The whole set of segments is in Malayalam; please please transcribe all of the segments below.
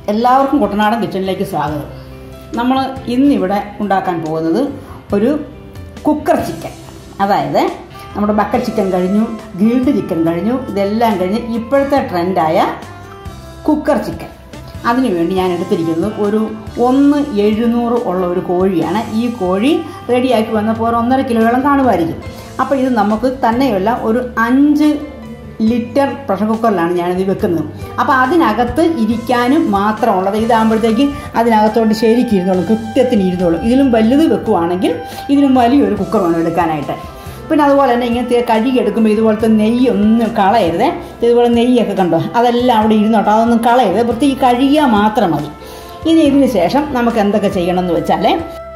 എല്ലാവർക്കും കുട്ടനാടൻ കിച്ചണിലേക്ക് സ്വാഗതം നമ്മൾ ഇന്നിവിടെ ഉണ്ടാക്കാൻ പോകുന്നത് ഒരു കുക്കർ ചിക്കൻ അതായത് നമ്മുടെ ബക്കറ്റ് ചിക്കൻ കഴിഞ്ഞു ഗ്രിൽഡ് ചിക്കൻ കഴിഞ്ഞു ഇതെല്ലാം കഴിഞ്ഞ് ഇപ്പോഴത്തെ ട്രെൻഡായ കുക്കർ ചിക്കൻ അതിനു വേണ്ടി ഞാൻ എടുത്തിരിക്കുന്നത് ഒരു ഒന്ന് എഴുന്നൂറ് ഉള്ള ഒരു കോഴിയാണ് ഈ കോഴി റെഡിയാക്കി വന്നപ്പോൾ ഒരു ഒന്നര കിലോയോളം കാണുമായിരിക്കും അപ്പോൾ ഇത് നമുക്ക് തന്നെയല്ല ഒരു അഞ്ച് ലിറ്റർ പ്രഷർ കുക്കറിലാണ് ഞാനിത് വെക്കുന്നത് അപ്പോൾ അതിനകത്ത് ഇരിക്കാനും മാത്രമുള്ളത് ഇതാകുമ്പോഴത്തേക്ക് അതിനകത്തോട്ട് ശരിക്കും ഇരുന്നോളും കൃത്യത്തിന് ഇരുന്നോളും ഇതിലും വലുത് വെക്കുവാണെങ്കിൽ ഇതിലും വലിയൊരു കുക്കർ വേണം എടുക്കാനായിട്ട് പിന്നെ അതുപോലെ തന്നെ ഇങ്ങനത്തെ കഴുകി എടുക്കുമ്പോൾ ഇതുപോലത്തെ നെയ്യൊന്നും കളയരുത് ഇതുപോലെ നെയ്യൊക്കെ കണ്ടോ അതെല്ലാം അവിടെ ഇരുന്നോട്ടോ അതൊന്നും കളയരുത് വൃത്തിക്ക് കഴുകിയാൽ മാത്രം മതി ഇനി ഇതിന് ശേഷം നമുക്ക് എന്തൊക്കെ ചെയ്യണമെന്ന് വെച്ചാൽ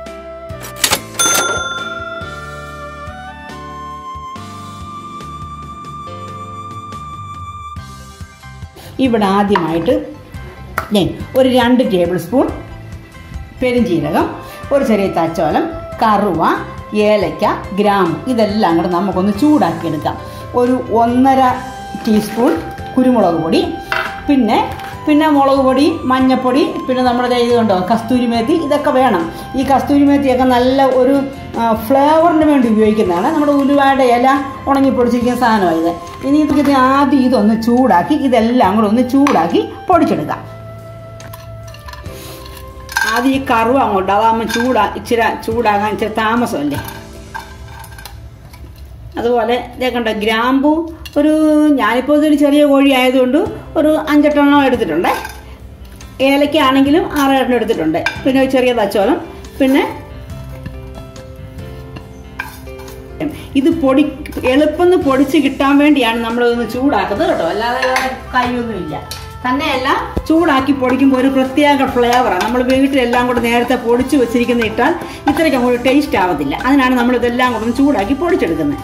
ഇവിടെ ആദ്യമായിട്ട് ഞാൻ ഒരു രണ്ട് ടേബിൾ സ്പൂൺ പെരുംജീരകം ഒരു ചെറിയ തച്ചോലം കറുവ ഏലക്ക ഗ്രാമ്പു ഇതെല്ലാം കൂടെ നമുക്കൊന്ന് ചൂടാക്കിയെടുക്കാം ഒരു ഒന്നര ടീസ്പൂൺ കുരുമുളക് പൊടി പിന്നെ പിന്നെ മുളക് പൊടി മഞ്ഞൾപ്പൊടി പിന്നെ നമ്മുടെ ദേ ഇത് കണ്ടോ കസ്തൂരി മേത്തി ഇതൊക്കെ വേണം ഈ കസ്തൂരി മേത്തിയൊക്കെ നല്ല ഒരു ഫ്ലേവറിന് വേണ്ടി ഉപയോഗിക്കുന്നതാണ് നമ്മുടെ ഉലുവയുടെ ഇല ഉണങ്ങി പൊടിച്ചിരിക്കുന്ന സാധനമാണ് ഇത് ഇനി ഇത് ആദ്യം ഇതൊന്ന് ചൂടാക്കി ഇതെല്ലാം കൂടെ ഒന്ന് ചൂടാക്കി പൊടിച്ചെടുക്കാം ആദ്യം ഈ കറുവ അങ്ങോട്ട് അതാകുമ്പോൾ ചൂടാ ഇച്ചിരി ചൂടാകാൻ ഇച്ചിരി താമസമല്ലേ അതുപോലെ ഇതേ കണ്ട ഗ്രാമ്പു ഒരു ഞാനിപ്പോൾ ഇതൊരു ചെറിയ കോഴി ആയതുകൊണ്ട് ഒരു അഞ്ചെട്ടെണ്ണം എടുത്തിട്ടുണ്ട് ഏലക്ക ആണെങ്കിലും ആറെണ്ണം എടുത്തിട്ടുണ്ട് പിന്നെ ഒരു ചെറിയ തച്ചോലം പിന്നെ ഇത് പൊടി എളുപ്പം പൊടിച്ച് കിട്ടാൻ വേണ്ടിയാണ് നമ്മളിതൊന്ന് ചൂടാക്കുന്നത് കേട്ടോ അല്ലാതെ വേറെ കാര്യമൊന്നുമില്ല തന്നെയല്ല ചൂടാക്കി പൊടിക്കുമ്പോൾ ഒരു പ്രത്യേക ഫ്ലേവറാണ് നമ്മൾ വീട്ടിലെല്ലാം കൂടെ നേരത്തെ പൊടിച്ച് വെച്ചിരിക്കുന്ന ഇട്ടാൽ ഇത്രയ്ക്ക് അങ്ങോട്ട് ടേസ്റ്റ് ആവത്തില്ല അതിനാണ് നമ്മൾ ഇതെല്ലാം കൂടെ ഒന്ന് ചൂടാക്കി പൊടിച്ചെടുക്കുന്നത്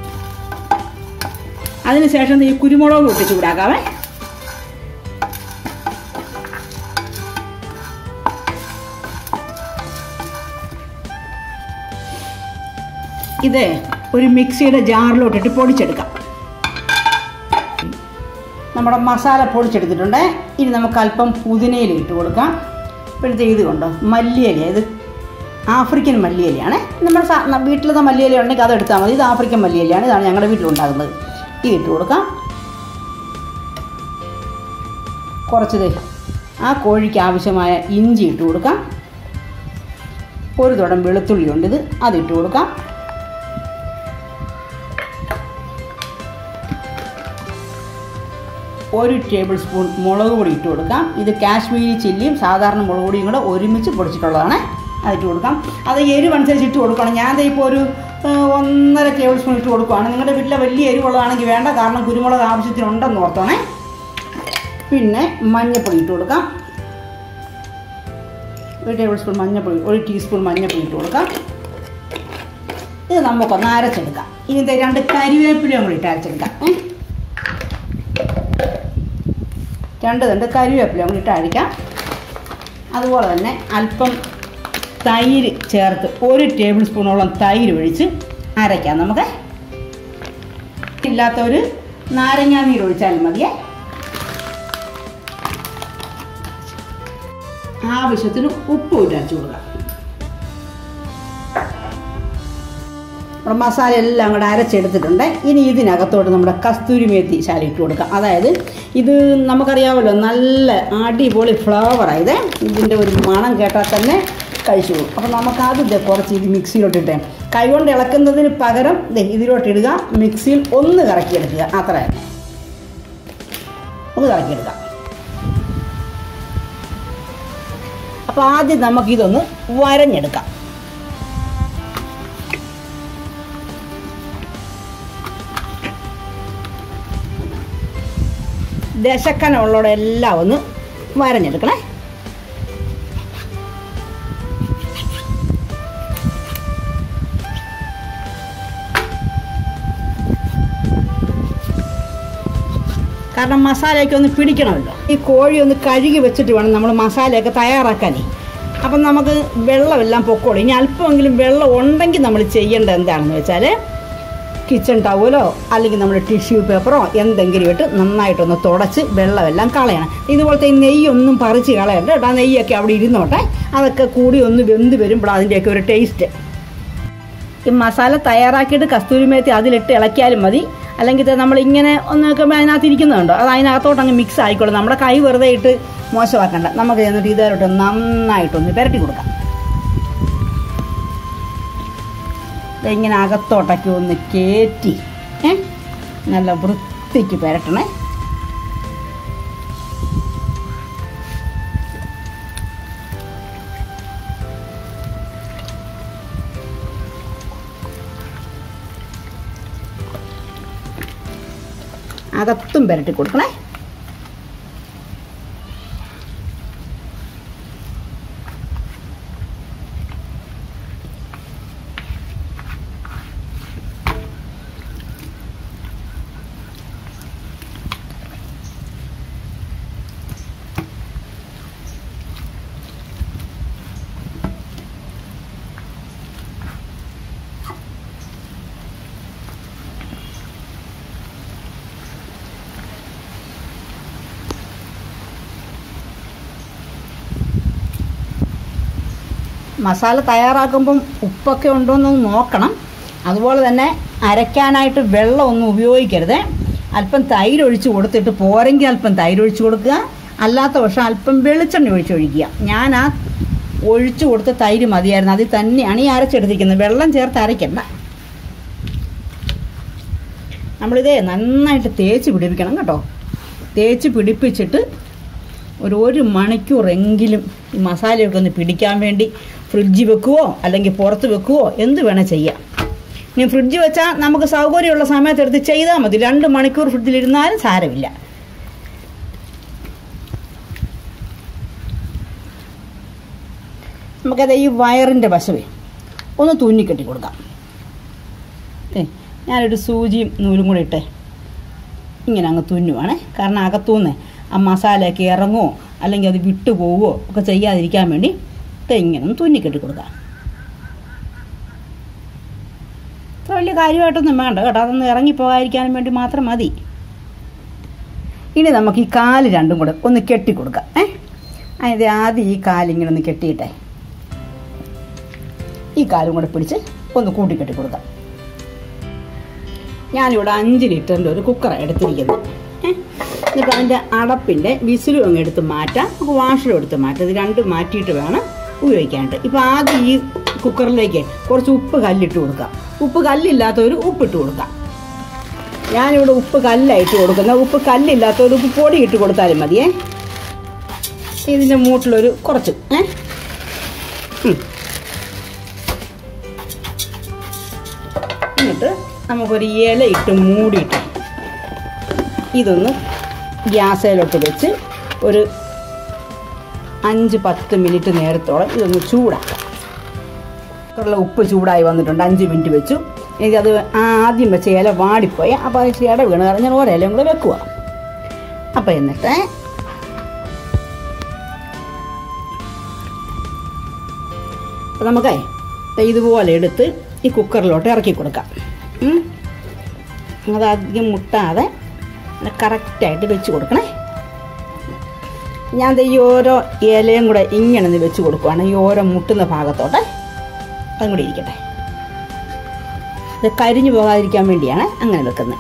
അതിനുശേഷം ഈ കുരുമുളക് ഇട്ട് ചൂടാക്കാവേ ഇത് ഒരു മിക്സിയുടെ ജാറിലോട്ടിട്ട് പൊടിച്ചെടുക്കാം നമ്മുടെ മസാല പൊടിച്ചെടുത്തിട്ടുണ്ട് ഇനി നമുക്ക് അല്പം പുതിനയില ഇട്ട് കൊടുക്കാം ഇപ്പോഴത്തെ ഇത് കൊണ്ടോ മല്ലിയില ഇത് ആഫ്രിക്കൻ മല്ലിയിലയാണ് നമ്മുടെ സാ വീട്ടിലത്തെ മല്ലിയില ഉണ്ടെങ്കിൽ അത് എടുത്താൽ മതി ഇത് ആഫ്രിക്കൻ മല്ലിയിലയാണ് ഇതാണ് ഞങ്ങളുടെ വീട്ടിലുണ്ടാകുന്നത് ഇത് ഇട്ട് കൊടുക്കാം കുറച്ച് ആ കോഴിക്ക് ആവശ്യമായ ഇഞ്ചി ഇട്ട് കൊടുക്കാം ഒരു തുടം വെളുത്തുള്ളി ഉണ്ട് ഇത് അതിട്ട് കൊടുക്കാം ഒരു ടേബിൾ സ്പൂൺ മുളക് പൊടി ഇട്ട് കൊടുക്കാം ഇത് കാശ്മീരി ചില്ലിയും സാധാരണ മുളക് പൊടിയും കൂടെ ഒരുമിച്ച് പൊടിച്ചിട്ടുള്ളതാണ് അതിട്ട് കൊടുക്കാം അത് എരിവ് അനുസരിച്ച് ഇട്ട് കൊടുക്കണം ഞാൻ ഇപ്പോൾ ഒരു ഒന്നര ടേബിൾ സ്പൂൺ ഇട്ട് കൊടുക്കുകയാണ് നിങ്ങളുടെ വീട്ടിലെ വലിയ എരിവുള്ളതാണെങ്കിൽ വേണ്ട കാരണം കുരുമുളക് ആവശ്യത്തിനുണ്ടെന്ന് ഓർത്തോണേ പിന്നെ മഞ്ഞൾപ്പൊടി ഇട്ട് കൊടുക്കാം ഒരു ടേബിൾ സ്പൂൺ മഞ്ഞൾപ്പൊടി ഒരു ടീസ്പൂൺ മഞ്ഞൾപ്പൊടി ഇട്ട് കൊടുക്കാം ഇത് നമുക്കൊന്ന് അരച്ചെടുക്കാം ഇനി രണ്ട് കരിവേപ്പിലയും കൂടി ഇട്ട് അരച്ചെടുക്കാം ഏ രണ്ട് തണ്ട് കരിവേപ്പില കൂടി ഇട്ട് അഴിക്കാം അതുപോലെ തന്നെ അല്പം തൈര് ചേർത്ത് ഒരു ടേബിൾ സ്പൂണോളം തൈര് ഒഴിച്ച് അരയ്ക്കാം നമുക്ക് ഇല്ലാത്ത ഒരു നാരങ്ങാ നീര് ഒഴിച്ചാലും മതിയേ ആവശ്യത്തിന് ഉപ്പ് ഇട്ട് അരച്ചു കൊടുക്കാം നമ്മുടെ മസാല എല്ലാം കൂടെ അരച്ചെടുത്തിട്ടുണ്ട് ഇനി ഇതിനകത്തോട്ട് നമ്മുടെ കസ്തൂരി മേത്തി ശാല ഇട്ട് കൊടുക്കാം അതായത് ഇത് നമുക്കറിയാമല്ലോ നല്ല അടിപൊളി ഫ്ലേവറായത് ഇതിൻ്റെ ഒരു മണം കേട്ടാൽ തന്നെ കഴിച്ചു പോകും അപ്പോൾ നമുക്ക് ആദ്യം കുറച്ച് ഇത് മിക്സിയിലോട്ടിട്ടേ കൈകൊണ്ട് ഇളക്കുന്നതിന് പകരം ഇതിലോട്ടിടുക മിക്സിയിൽ ഒന്ന് കറക്കിയെടുക്കുക അത്ര തന്നെ ഒന്ന് കറക്കിയെടുക്കാം അപ്പോൾ ആദ്യം നമുക്കിതൊന്ന് വരഞ്ഞെടുക്കാം ദശക്കനമുള്ളവിടെ എല്ലാം ഒന്ന് വരഞ്ഞെടുക്കണേ കാരണം മസാലയൊക്കെ ഒന്ന് പിടിക്കണമല്ലോ ഈ കോഴി ഒന്ന് കഴുകി വെച്ചിട്ട് വേണം നമ്മൾ മസാലയൊക്കെ തയ്യാറാക്കാനേ അപ്പം നമുക്ക് വെള്ളമെല്ലാം പൊക്കോളും ഇനി അല്പമെങ്കിലും വെള്ളം ഉണ്ടെങ്കിൽ നമ്മൾ ചെയ്യേണ്ടത് എന്താണെന്ന് വെച്ചാൽ കിച്ചൺ ടവലോ അല്ലെങ്കിൽ നമ്മുടെ ടിഷ്യൂ പേപ്പറോ എന്തെങ്കിലും ഇട്ട് നന്നായിട്ടൊന്ന് തുടച്ച് വെള്ളമെല്ലാം കളയണം ഇതുപോലത്തെ ഈ നെയ്യൊന്നും പറിച്ച് കളയണ്ട കേട്ടോ ആ നെയ്യൊക്കെ അവിടെ ഇരുന്നോട്ടെ അതൊക്കെ കൂടി ഒന്ന് വെന്ത് വരുമ്പോൾ അതിൻ്റെയൊക്കെ ഒരു ടേസ്റ്റ് ഈ മസാല തയ്യാറാക്കിയിട്ട് കസ്തൂരി മേത്തി അതിലിട്ട് ഇളക്കിയാലും മതി അല്ലെങ്കിൽ ഇത് നമ്മളിങ്ങനെ ഒന്ന് വെക്കുമ്പോൾ അതിനകത്ത് ഇരിക്കുന്നുണ്ടോ അത് അതിനകത്തോട്ട് അങ്ങ് മിക്സ് ആയിക്കോളും നമ്മുടെ കൈ വെറുതെ ഇട്ട് മോശമാക്കണ്ട നമുക്ക് എന്നിട്ട് ഇതേലോട്ട് നന്നായിട്ടൊന്ന് പുരട്ടി കൊടുക്കാം ദേ ഇങ്ങനെ അകത്തോട്ടൊക്കെ ഒന്ന് കയറ്റി ഏ നല്ല വൃത്തിക്ക് പുരട്ടണേ അകത്തും പുരട്ടി കൊടുക്കണേ മസാല തയ്യാറാക്കുമ്പം ഉപ്പൊക്കെ ഉണ്ടോയെന്ന് നോക്കണം അതുപോലെ തന്നെ അരയ്ക്കാനായിട്ട് വെള്ളമൊന്നും ഉപയോഗിക്കരുത് അല്പം തൈര് ഒഴിച്ച് കൊടുത്തിട്ട് പോരെങ്കിൽ അല്പം തൈര് ഒഴിച്ച് കൊടുക്കുക അല്ലാത്ത പക്ഷം അല്പം വെളിച്ചെണ്ണ ഒഴിച്ച് ഒഴിക്കുക ഞാൻ ആ ഒഴിച്ചു കൊടുത്ത തൈര് മതിയായിരുന്നു അതിൽ തന്നെയാണ് ഈ അരച്ചെടുത്തിരിക്കുന്നത് വെള്ളം ചേർത്ത് അരയ്ക്കണ്ട നമ്മളിതേ നന്നായിട്ട് തേച്ച് പിടിപ്പിക്കണം കേട്ടോ തേച്ച് പിടിപ്പിച്ചിട്ട് ഒരു ഒരു മണിക്കൂറെങ്കിലും ഈ മസാലയൊക്കെ ഒന്ന് പിടിക്കാൻ വേണ്ടി ഫ്രിഡ്ജിൽ വെക്കുവോ അല്ലെങ്കിൽ പുറത്ത് വെക്കുവോ എന്ത് വേണേൽ ചെയ്യാം ഇനി ഫ്രിഡ്ജ് വെച്ചാൽ നമുക്ക് സൗകര്യമുള്ള സമയത്ത് എടുത്ത് ചെയ്താൽ മതി രണ്ട് മണിക്കൂർ ഫ്രിഡ്ജിലിരുന്നാലും സാരമില്ല നമുക്കത് ഈ വയറിൻ്റെ വശവേ ഒന്ന് തുന്നിക്കെട്ടി കൊടുക്കാം ഏ ഞാനൊരു സൂചിയും നൂലും കൂടി ഇട്ടേ ഇങ്ങനെ അങ്ങ് തുന്നുവാണേ കാരണം അകത്തുനിന്ന് ആ മസാലയൊക്കെ ഇറങ്ങുമോ അല്ലെങ്കിൽ അത് വിട്ടു പോവുമോ ഒക്കെ ചെയ്യാതിരിക്കാൻ വേണ്ടി ദേ ഇങ്ങനെ ഒന്ന് തുന്നിക്കെട്ടി കൊടുക്കാം അത്ര വലിയ കാര്യമായിട്ടൊന്നും വേണ്ട കേട്ടോ അതൊന്ന് ഇറങ്ങിപ്പോകാതിരിക്കാനും വേണ്ടി മാത്രം മതി ഇനി നമുക്ക് ഈ കാല് രണ്ടും കൂടെ ഒന്ന് കെട്ടി കൊടുക്കാം ഏ അതിൻ്റെ ആദ്യം ഈ കാലിങ്ങനെ ഒന്ന് കെട്ടിയിട്ടെ ഈ കാലും കൂടെ പിടിച്ച് ഒന്ന് കൂട്ടിക്കെട്ടി കൊടുക്കാം ഞാനിവിടെ അഞ്ച് ലിറ്ററിൻ്റെ ഒരു കുക്കറാണ് എടുത്തിരിക്കുന്നത് ഏ? എന്നിട്ട് അതിൻ്റെ അടപ്പിൻ്റെ വിസിലും അങ്ങ് എടുത്ത് മാറ്റാം നമുക്ക് വാഷറും എടുത്ത് മാറ്റാം ഇത് രണ്ടും മാറ്റിയിട്ട് വേണം ഉപയോഗിക്കാനായിട്ട് ഇപ്പോൾ ആദ്യം ഈ കുക്കറിലേക്ക് കുറച്ച് ഉപ്പ് കല്ലിട്ട് കൊടുക്കാം ഉപ്പ് കല്ലില്ലാത്തവർ ഉപ്പിട്ട് കൊടുക്കാം ഞാനിവിടെ ഉപ്പ് കല്ലായിട്ട് കൊടുക്കുന്ന ഉപ്പ് കല്ലില്ലാത്തവർ ഉപ്പ് പൊടി ഇട്ട് കൊടുത്താലും മതിയേ ഇതിൻ്റെ മൂട്ടിലൊരു കുറച്ച് ഏ ഉം. എന്നിട്ട് നമുക്കൊരു ഇല ഇട്ട് മൂടിയിട്ട് ഇതൊന്ന് ഗ്യാസേലോട്ട് വെച്ച് ഒരു അഞ്ച് പത്ത് മിനിറ്റ് നേരത്തോളം ഇതൊന്ന് ചൂടാക്കാം കുക്കറിലെ ഉപ്പ് ചൂടായി വന്നിട്ടുണ്ട് അഞ്ച് മിനിറ്റ് വെച്ചു എനിക്കത് ആദ്യം വെച്ച ഇല വാടിപ്പോയി അപ്പോൾ അത് ഇച്ചിരി ഇട വീണ് കാരണം ഞാൻ ഒരിലയും കൂടെ വെക്കുക അപ്പോൾ എന്നിട്ട് അപ്പോൾ നമുക്കേ ദേ ഇതുപോലെ എടുത്ത് ഈ കുക്കറിലോട്ട് ഇറക്കി കൊടുക്കാം ഉം. അത് അധികം മുട്ടാതെ കറക്റ്റായിട്ട് വെച്ച് കൊടുക്കണേ ഞാൻ ദേ ഈ ഓരോ ഇലയും കൂടെ ഇങ്ങനെ ഒന്ന് വെച്ച് കൊടുക്കുവാണ് ഈ ഓരോ മുട്ടുന്ന ഭാഗത്തോട്ട് അതും കൂടി ഇരിക്കട്ടെ ഇത് കരിഞ്ഞു പോകാതിരിക്കാൻ വേണ്ടിയാണ് അങ്ങനെ വെക്കുന്നത്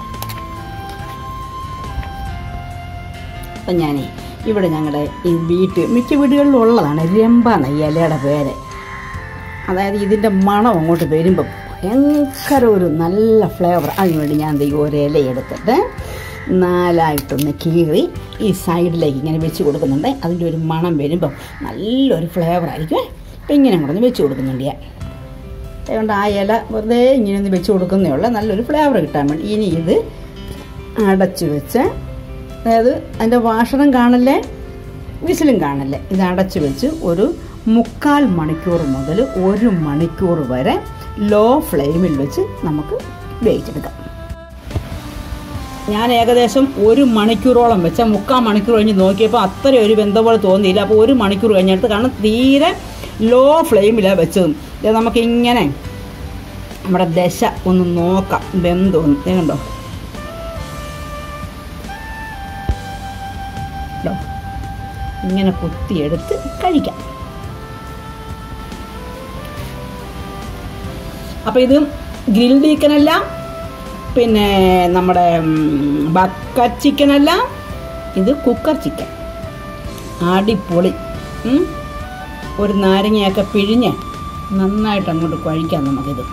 അപ്പം ഞാനേ ഇവിടെ ഞങ്ങളുടെ ഈ വീട്ടിൽ മിക്ക വീടുകളിലും ഉള്ളതാണ് രമ്പ എന്ന ഈ ഇലയുടെ പേര് അതായത് ഇതിൻ്റെ മണം അങ്ങോട്ട് വരുമ്പം ഭയങ്കര ഒരു നല്ല ഫ്ലേവർ അതിനുവേണ്ടി ഞാൻ ദൈവം ഒരു ഇല എടുത്തിട്ട് നാലായിട്ടൊന്ന് കീറി ഈ സൈഡിലേക്ക് ഇങ്ങനെ വെച്ച് കൊടുക്കുന്നുണ്ട് അതിൻ്റെ ഒരു മണം വരുമ്പം നല്ലൊരു ഫ്ലേവർ ആയിരിക്കും അപ്പം ഇങ്ങനെ കൂടെ ഒന്ന് വെച്ച് കൊടുക്കുന്നുണ്ട് ഞാൻ അതുകൊണ്ട് ആ ഇല വെറുതെ ഇങ്ങനെ ഒന്ന് വെച്ച് കൊടുക്കുന്നേ ഉള്ളൂ നല്ലൊരു ഫ്ലേവർ കിട്ടാൻ വേണ്ടി ഇനി ഇത് അടച്ച് വെച്ച് അതായത് അതിൻ്റെ വാഷണം കാണല്ലേ വിസിലും കാണല്ലേ ഇത് അടച്ചു വെച്ച് ഒരു മുക്കാൽ മണിക്കൂർ മുതൽ ഒരു മണിക്കൂർ വരെ ലോ ഫ്ലെയിമിൽ വെച്ച് നമുക്ക് വേവിച്ചെടുക്കാം ഞാൻ ഏകദേശം ഒരു മണിക്കൂറോളം വെച്ച മുക്കാൽ മണിക്കൂർ കഴിഞ്ഞ് നോക്കിയപ്പോൾ അത്ര ഒരു ബന്ധം പോലെ തോന്നിയില്ല അപ്പോൾ ഒരു മണിക്കൂർ കഴിഞ്ഞെടുത്ത് കാരണം തീരെ ലോ ഫ്ലെയിമിലാണ് വെച്ചതും ഇത് നമുക്കിങ്ങനെ നമ്മുടെ ദശ ഒന്ന് നോക്കാം ബന്ധമൊന്ന് ദേ കണ്ടോ കേട്ടോ ഇങ്ങനെ കുത്തിയെടുത്ത് കഴിക്കാം അപ്പോൾ ഇത് ഗ്രിൽഡ് ചിക്കനല്ല പിന്നെ നമ്മുടെ ബക്കറ്റ് ചിക്കനല്ല ഇത് കുക്കർ ചിക്കൻ അടിപൊളി ഉം. ഒരു നാരങ്ങയൊക്കെ പിഴിഞ്ഞ് നന്നായിട്ട് അങ്ങോട്ട് കഴിക്കാം നമുക്കിത്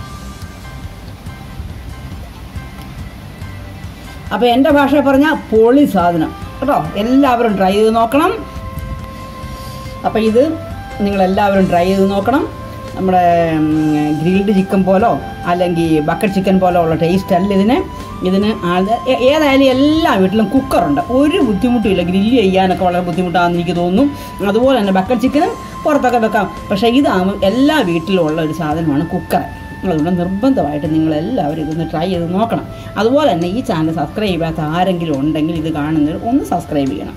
അപ്പോൾ എൻ്റെ ഭാഷ പറഞ്ഞാൽ പൊളി സാധനം കേട്ടോ എല്ലാവരും ട്രൈ ചെയ്ത് നോക്കണം അപ്പോൾ ഇത് നിങ്ങളെല്ലാവരും ട്രൈ ചെയ്ത് നോക്കണം നമ്മുടെ ഗ്രിൽഡ് ചിക്കൻ പോലോ അല്ലെങ്കിൽ ബക്കറ്റ് ചിക്കൻ പോലോ ഉള്ള ടേസ്റ്റ് അല്ല ഇതിന് ഇതിന് ആള് ഏ- ഏതായാലും എല്ലാ വീട്ടിലും കുക്കറുണ്ട് ഒരു ബുദ്ധിമുട്ടുമില്ല ഗ്രില്ല് ചെയ്യാനൊക്കെ വളരെ ബുദ്ധിമുട്ടാണെന്ന് എനിക്ക് തോന്നുന്നു അതുപോലെ തന്നെ ബക്കറ്റ് ചിക്കനും പുറത്തൊക്കെ വെക്കാം പക്ഷേ ഇതാകുമ്പോൾ എല്ലാ വീട്ടിലും ഉള്ള ഒരു സാധനമാണ് കുക്കർ അതുകൊണ്ട് നിർബന്ധമായിട്ട് നിങ്ങൾ എല്ലാവരും ഇതൊന്ന് ട്രൈ ചെയ്ത് നോക്കണം അതുപോലെ തന്നെ ഈ ചാനൽ സബ്സ്ക്രൈബ് ചെയ്യാത്ത ആരെങ്കിലും ഉണ്ടെങ്കിൽ ഇത് കാണുന്നവർ ഒന്ന് സബ്സ്ക്രൈബ് ചെയ്യണം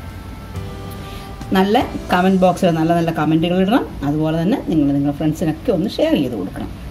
നല്ല കമൻറ്റ് ബോക്സിൽ നല്ല നല്ല കമൻറ്റുകൾ ഇടണം അതുപോലെ തന്നെ നിങ്ങൾ നിങ്ങളുടെ ഫ്രണ്ട്സിനൊക്കെ ഒന്ന് ഷെയർ ചെയ്ത് കൊടുക്കണം